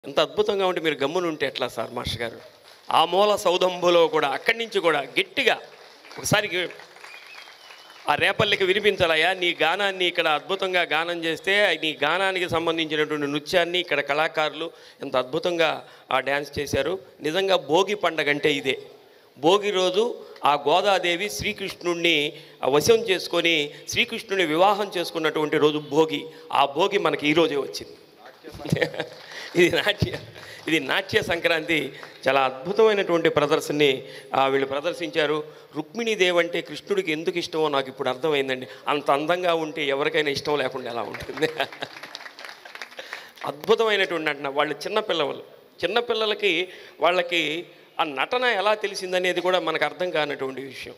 ఎంత అద్భుతంగా ఉంటే మీరు గమ్మున ఉంటే ఎట్లా సార్ మాస్టర్ గారు ఆ మూల సౌదంబులో కూడా అక్కడి నుంచి కూడా గట్టిగా ఒకసారి గి- ఆ రేపల్లికి వినిపించాలయ్యా నీ గానాన్ని ఇక్కడ అద్భుతంగా గానం చేస్తే నీ గానానికి సంబంధించినటువంటి నృత్యాన్ని ఇక్కడ కళాకారులు ఎంత అద్భుతంగా ఆ డ్యాన్స్ చేశారు నిజంగా భోగి పండగ అంటే ఇదే భోగి రోజు ఆ గోదాదేవి శ్రీకృష్ణుణ్ణి ఆ వశం చేసుకొని శ్రీకృష్ణుని వివాహం చేసుకున్నటువంటి రోజు భోగి ఆ భోగి మనకి ఈరోజే వచ్చింది ఇది నాట్య ఇది నాట్య సంక్రాంతి చాలా అద్భుతమైనటువంటి ప్రదర్శనని ఆ, వీళ్ళు ప్రదర్శించారు రుక్మిణీదేవి అంటే కృష్ణుడికి ఎందుకు ఇష్టమో నాకు ఇప్పుడు అర్థమైందండి అంత అందంగా ఉంటే ఎవరికైనా ఇష్టం లేకుండా ఎలా ఉంటుంది అద్భుతమైనటువంటి నటన వాళ్ళు చిన్నపిల్లలు చిన్నపిల్లలకి వాళ్ళకి ఆ నటన ఎలా తెలిసిందనేది కూడా మనకు అర్థం కానటువంటి విషయం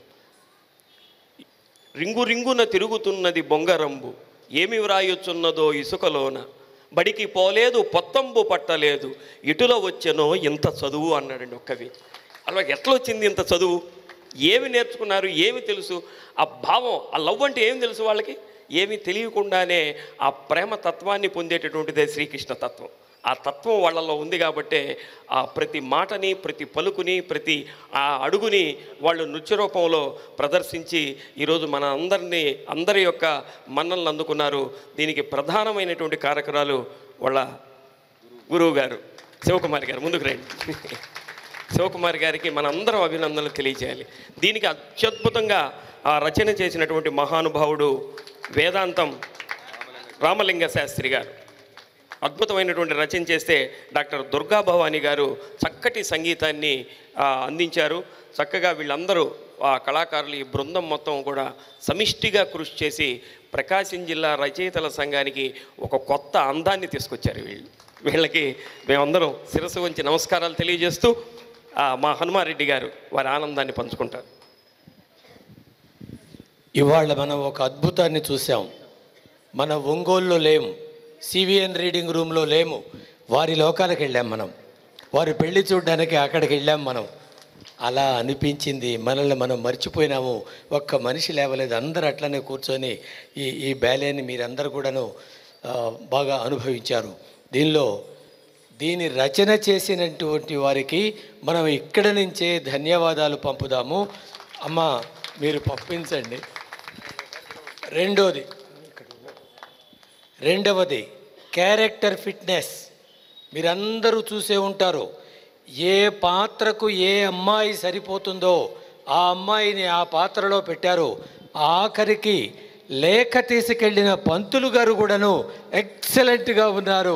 రింగు రింగున తిరుగుతున్నది బొంగరంబు ఏమి వ్రాయొచ్చున్నదో ఇసుకలోన బడికి పోలేదు పొత్తంబు పట్టలేదు ఇటులో వచ్చెనో ఇంత చదువు అన్నాడండి ఒక్కవి అలా ఎట్లా వచ్చింది ఇంత చదువు ఏమి నేర్చుకున్నారు ఏమి తెలుసు ఆ భావం ఆ లవ్ అంటే ఏమి తెలుసు వాళ్ళకి ఏమీ తెలియకుండానే ఆ ప్రేమ తత్వాన్ని పొందేటటువంటిదే శ్రీకృష్ణ తత్వం ఆ తత్వం వాళ్ళలో ఉంది కాబట్టే ఆ ప్రతి మాటని ప్రతి పలుకుని ప్రతి ఆ అడుగుని వాళ్ళు నృత్య రూపంలో ప్రదర్శించి ఈరోజు మన అందరినీ అందరి యొక్క మన్నలను అందుకున్నారు దీనికి ప్రధానమైనటువంటి కారకురాలు వాళ్ళ గురువు గారు శివకుమార్ గారు ముందుకు రండి శివకుమార్ గారికి మనందరం అభినందనలు తెలియజేయాలి దీనికి అత్యద్భుతంగా ఆ రచన చేసినటువంటి మహానుభావుడు వేదాంతం రామలింగ శాస్త్రి గారు అద్భుతమైనటువంటి రచన చేస్తే డాక్టర్ దుర్గా భవాని గారు చక్కటి సంగీతాన్ని ఆ, అందించారు చక్కగా వీళ్ళందరూ ఆ కళాకారులు ఈ బృందం మొత్తం కూడా సమిష్టిగా కృషి చేసి ప్రకాశం జిల్లా రచయితల సంఘానికి ఒక కొత్త అందాన్ని తీసుకొచ్చారు వీళ్ళు వీళ్ళకి మేమందరం శిరస్సు వంచి నమస్కారాలు తెలియజేస్తూ ఆ, మా హనుమారెడ్డి గారు వారి ఆనందాన్ని పంచుకుంటారు ఇవాళ మనం ఒక అద్భుతాన్ని చూసాం మన ఒంగోలులో లేము సివిఎన్ రీడింగ్ రూమ్లో లేము వారి లోకాలకు వెళ్ళాం మనం వారి పెళ్లి చూడడానికి అక్కడికి వెళ్ళాం మనం అలా అనిపించింది మనల్ని మనం మర్చిపోయినాము ఒక్క మనిషి లేవలేదు అందరూ అట్లనే కూర్చొని ఈ ఈ బ్యాలేని మీరందరూ కూడాను ఆ, బాగా అనుభవించారు దీనిలో దీని రచన చేసినటువంటి వారికి మనం ఇక్కడ నుంచే ధన్యవాదాలు పంపుదాము అమ్మ మీరు పంపించండి రెండోది రెండవది క్యారెక్టర్ ఫిట్నెస్ మీరందరూ చూసే ఉంటారు ఏ పాత్రకు ఏ అమ్మాయి సరిపోతుందో ఆ అమ్మాయిని ఆ పాత్రలో పెట్టారు ఆఖరికి లేఖ తీసుకెళ్ళిన పంతులు గారు కూడాను ఎక్సలెంట్గా ఉన్నారు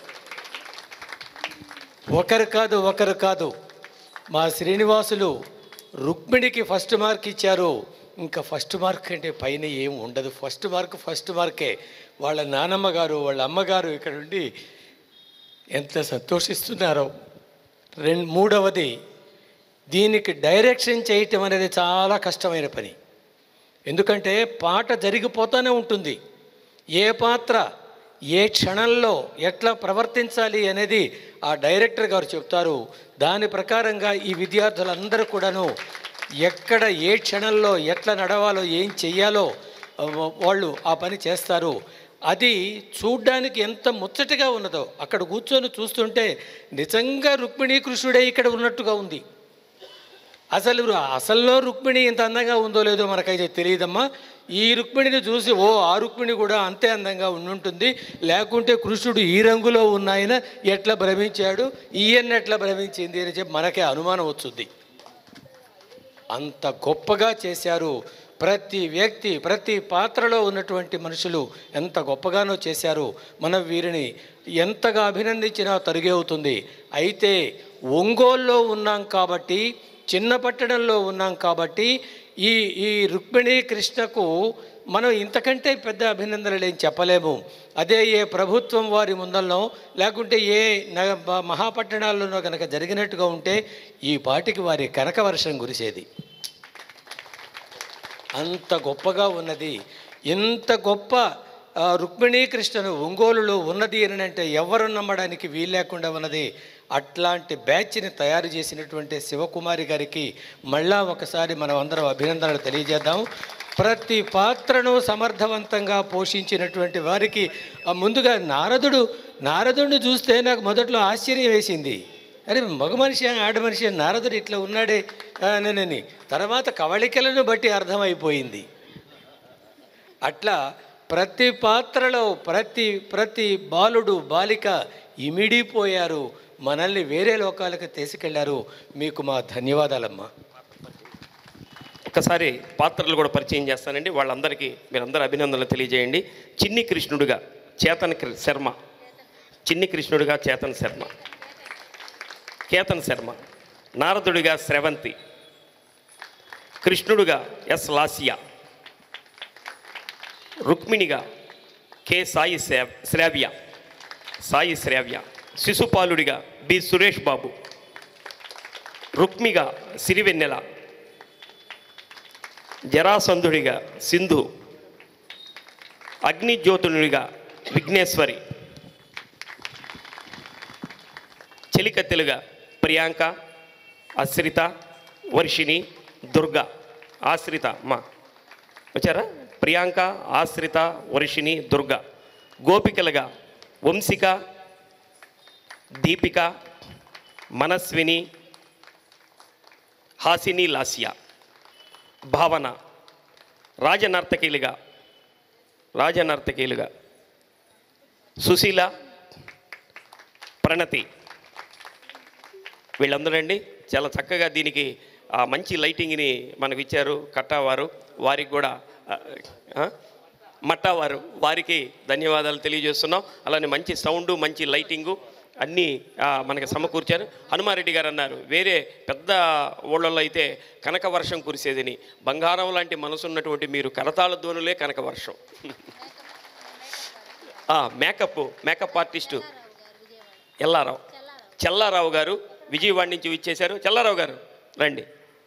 ఒకరు కాదు ఒకరు కాదు మా శ్రీనివాసులు రుక్మిణికి ఫస్ట్ మార్క్ ఇచ్చారు ఇంకా ఫస్ట్ మార్క్ అంటే పైన ఏం ఉండదు ఫస్ట్ మార్క్ ఫస్ట్ మార్కే వాళ్ళ నానమ్మ గారు వాళ్ళ అమ్మగారు ఇక్కడ ఉండి ఎంత సంతోషిస్తున్నారో రెండు మూడవది దీనికి డైరెక్షన్ చేయటం అనేది చాలా కష్టమైన పని ఎందుకంటే పాట జరిగిపోతూనే ఉంటుంది ఏ పాత్ర ఏ క్షణంలో ఎట్లా ప్రవర్తించాలి అనేది ఆ డైరెక్టర్ గారు చెప్తారు దాని ప్రకారంగా ఈ విద్యార్థులందరూ కూడాను ఎక్కడ ఏ క్షణంలో ఎట్లా నడవాలో ఏం చెయ్యాలో ఆ, వాళ్ళు ఆ పని చేస్తారు అది చూడ్డానికి ఎంత ముచ్చటగా ఉన్నదో అక్కడ కూర్చొని చూస్తుంటే నిజంగా రుక్మిణీ కృష్ణుడే ఇక్కడ ఉన్నట్టుగా ఉంది అసలు అసల్లో రుక్మిణి ఇంత అందంగా ఉందో లేదో మనకైతే తెలియదమ్మా ఈ రుక్మిణిని చూసి ఓ ఆ రుక్మిణి కూడా అంతే అందంగా ఉండుంటుంది లేకుంటే కృష్ణుడు ఈ రంగులో ఉన్న ఆయన ఎట్లా భ్రమించాడు ఈయన ఎట్లా భ్రమించింది అని చెప్పి మనకే అనుమానం వచ్చుద్ది అంత గొప్పగా చేశారు ప్రతి వ్యక్తి ప్రతి పాత్రలో ఉన్నటువంటి మనుషులు ఎంత గొప్పగానో చేశారు మనం వీరిని ఎంతగా అభినందించినా తరుగే అవుతుంది అయితే ఒంగోలులో ఉన్నాం కాబట్టి చిన్న పట్టణంలో ఉన్నాం కాబట్టి ఈ ఈ రుక్మిణి కృష్ణకు మనం ఇంతకంటే పెద్ద అభినందనలు ఏం చెప్పలేము అదే ఏ ప్రభుత్వం వారి ముందల్లో లేకుంటే ఏ నగ బ- మహాపట్టణాల్లోనో కనుక జరిగినట్టుగా ఉంటే ఈ పాటికి వారి కనక వర్షం కురిసేది అంత గొప్పగా ఉన్నది ఇంత గొప్ప ఆ, రుక్మిణీ కృష్ణను ఒంగోలులో ఉన్నది అని అంటే ఎవరు నమ్మడానికి వీలు లేకుండా ఉన్నది అట్లాంటి బ్యాచ్ని తయారు చేసినటువంటి శివకుమారి గారికి మళ్ళా ఒకసారి మనం అందరం అభినందనలు తెలియజేద్దాం ప్రతి పాత్రను సమర్థవంతంగా పోషించినటువంటి వారికి ఆ, ముందుగా నారదుడు నారదుడిని చూస్తే నాకు మొదట్లో ఆశ్చర్యం వేసింది అరే మగ మనిషి ఆడ మనిషి నారదుడు ఇట్లా ఉన్నాడే అని తర్వాత కవళికలను బట్టి అర్థమైపోయింది అట్లా ప్రతి పాత్రలో ప్రతి ప్రతి బాలుడు బాలిక ఇమిడిపోయారు మనల్ని వేరే లోకాలకు తీసుకెళ్లారు మీకు మా ధన్యవాదాలమ్మా ఒకసారి పాత్రలు కూడా పరిచయం చేస్తానండి వాళ్ళందరికీ మీరందరూ అభినందనలు తెలియజేయండి చిన్ని కృష్ణుడుగా చేతన్ కృ- శర్మ చిన్ని కృష్ణుడిగా చేతన్ శర్మ కేతన్ శర్మ నారదుడిగా స్రవంతి కృష్ణుడుగా ఎస్ లాసియా రుక్మిణిగా కె సాయి శ్రా- శ్రావ్య సాయి శ్రావ్య శిశుపాలుడిగా బి సురేష్ బాబు రుక్మిగా సిరివెన్నెల జరాసంధుడిగా సింధు అగ్నిజ్యోతునుడిగా విఘ్నేశ్వరి చెలికత్తెలుగా ప్రియాంక అశ్రిత వర్షిణి దుర్గా ఆశ్రిత మా వచ్చారా ప్రియాంక ఆశ్రిత వర్షిణి దుర్గా గోపికలుగా వంశిక దీపిక మనస్విని హాసిని లాస్య భావన రాజనర్తకీలుగా రాజనర్తకీలుగా సుశీల ప్రణతి వీళ్ళందరూ అండి చాలా చక్కగా దీనికి ఆ మంచి లైటింగ్ని మనకు ఇచ్చారు కట్టావారు వారికి కూడా ఆ, ఆ, మట్టావారు వారికి ధన్యవాదాలు తెలియజేస్తున్నాం అలానే మంచి సౌండ్ మంచి లైటింగు అన్నీ ఆ, మనకి సమకూర్చారు హనుమారెడ్డి గారు అన్నారు వేరే పెద్ద ఊళ్ళల్లో అయితే కనక వర్షం కురిసేదని బంగారం లాంటి మనసు ఉన్నటువంటి మీరు కరతాళ ధ్వనులే కనక వర్షం ఆ, makeup makeup artist Ellarao Chellarao గారు విజయవాడ నుంచి ఇచ్చేశారు చెల్లారావు గారు రండి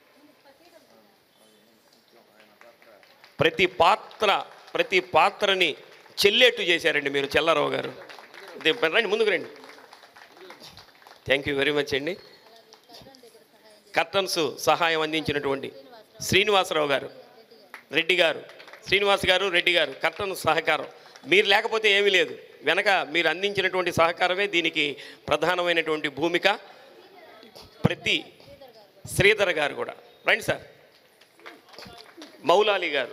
ప్రతి పాత్ర ప్రతి పాత్రని చెల్లేట్టు చేశారండి మీరు చెల్లారావు గారు ఇది రండి ముందుకు రండి థ్యాంక్ యూ వెరీ మచ్ అండి కర్టన్స్ సహాయం అందించినటువంటి శ్రీనివాసరావు గారు రెడ్డి గారు శ్రీనివాస్ గారు రెడ్డి గారు కర్టన్ సహకారం మీరు లేకపోతే ఏమీ లేదు వెనక మీరు అందించినటువంటి సహకారమే దీనికి ప్రధానమైనటువంటి భూమిక ప్రతి శ్రీధర్ గారు కూడా రండి సార్ మౌలాలి గారు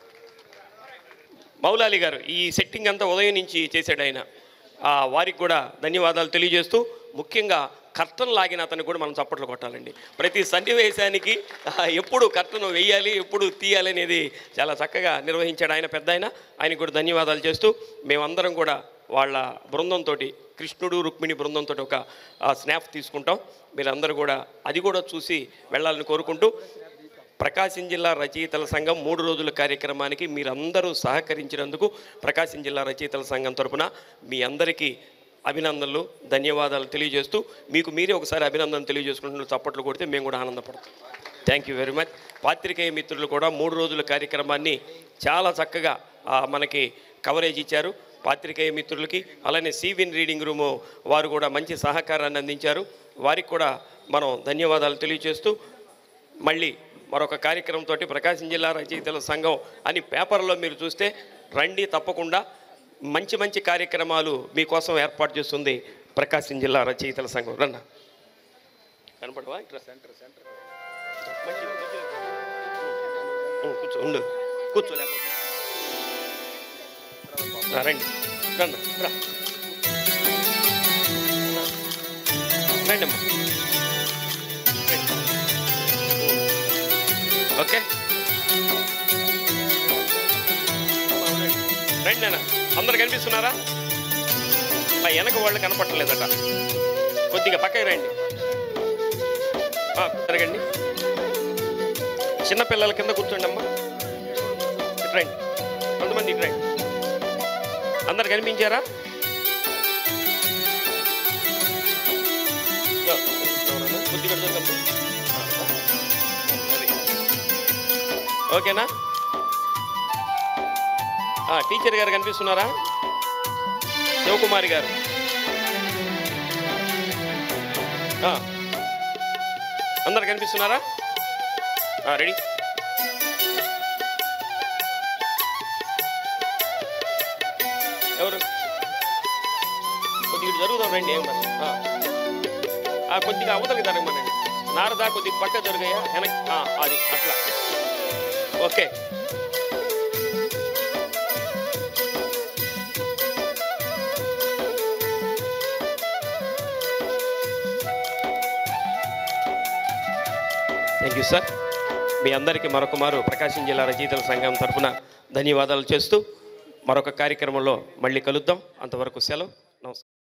మౌలాలి గారు ఈ సెట్టింగ్ అంతా ఉదయం నుంచి చేశాడు ఆయన ఆ, వారికి కూడా ధన్యవాదాలు తెలియజేస్తూ ముఖ్యంగా కర్టన్ లాగిన అతను కూడా మనం చప్పట్లు కొట్టాలండి ప్రతి సన్నివేశానికి ఆ, ఎప్పుడు కర్టన్ వేయాలి ఎప్పుడు తీయాలి అనేది చాలా చక్కగా నిర్వహించాడు ఆయన పెద్ద ఆయన ఆయనకు కూడా ధన్యవాదాలు చేస్తూ మేమందరం కూడా వాళ్ళ బృందంతో కృష్ణుడు రుక్మిణి బృందంతో ఒక స్నాప్ తీసుకుంటాం మీరందరూ కూడా అది కూడా చూసి వెళ్ళాలని కోరుకుంటూ ప్రకాశం జిల్లా రచయితల సంఘం మూడు రోజుల కార్యక్రమానికి మీరందరూ సహకరించినందుకు ప్రకాశం జిల్లా రచయితల సంఘం తరపున మీ అందరికీ అభినందనలు ధన్యవాదాలు తెలియజేస్తూ మీకు మీరే ఒకసారి అభినందనలు తెలియజేసుకుంటున్న చప్పట్లు కొడితే మేము కూడా ఆనందపడతాం థ్యాంక్ యూ వెరీ మచ్ పాత్రికేయ మిత్రులు కూడా మూడు రోజుల కార్యక్రమాన్ని చాలా చక్కగా ఆ, మనకి కవరేజ్ ఇచ్చారు పాత్రికేయ మిత్రులకి అలానే సివిన్ రీడింగ్ రూము వారు కూడా మంచి సహకారాన్ని అందించారు వారికి కూడా మనం ధన్యవాదాలు తెలియజేస్తూ మళ్ళీ మరొక కార్యక్రమంతో ప్రకాశం జిల్లా రచయితల సంఘం అని పేపర్లో మీరు చూస్తే రండి తప్పకుండా మంచి మంచి కార్యక్రమాలు మీకోసం ఏర్పాటు చేస్తుంది ప్రకాశం జిల్లా రచయితల సంఘం రన్న కనపడవా ఇట్లా సెంటర్ సెంటర్ కూర్చో ఉండు కూర్చో లేకపోతే రా, రండి రండి రా రండి అమ్మా రండి. ఓకే రండి అన్న అందరు కనిపిస్తున్నారా ఆ వెనక వాళ్ళు కనపట్టలేదట కొద్దిగా పక్కకి రండి ఆ, తిరగండి చిన్నపిల్లల కింద కూర్చోండి అమ్మా ఇటు రండి కొంతమంది ఇటు రండి అందరు కనిపించారా యో, ఎవరన్నా? కొద్దిగా చూద్దాం. ఆ, అది. ఓకేనా ఆ, టీచర్ గారు కనిపిస్తున్నారా శివకుమారి గారు ఆ, అందరు కనిపిస్తున్నారా ఆ, రెడీ ఎవరు రండి ఏం కాదు. ఆ. ఆ, కొద్దిగా అవతలకి జరగమనండి నారదా కొద్దిగా పక్క జరుగయ్యా వెనక్ ఆ, అది అట్లా ఓకే థ్యాంక్ యూ సార్ మీ అందరికీ మరొక మారు ప్రకాశం జిల్లా రచయితల సంఘం తరఫున ధన్యవాదాలు చేస్తూ మరొక కార్యక్రమంలో మళ్ళీ కలుద్దాం అంతవరకు సెలవు నమస్కారం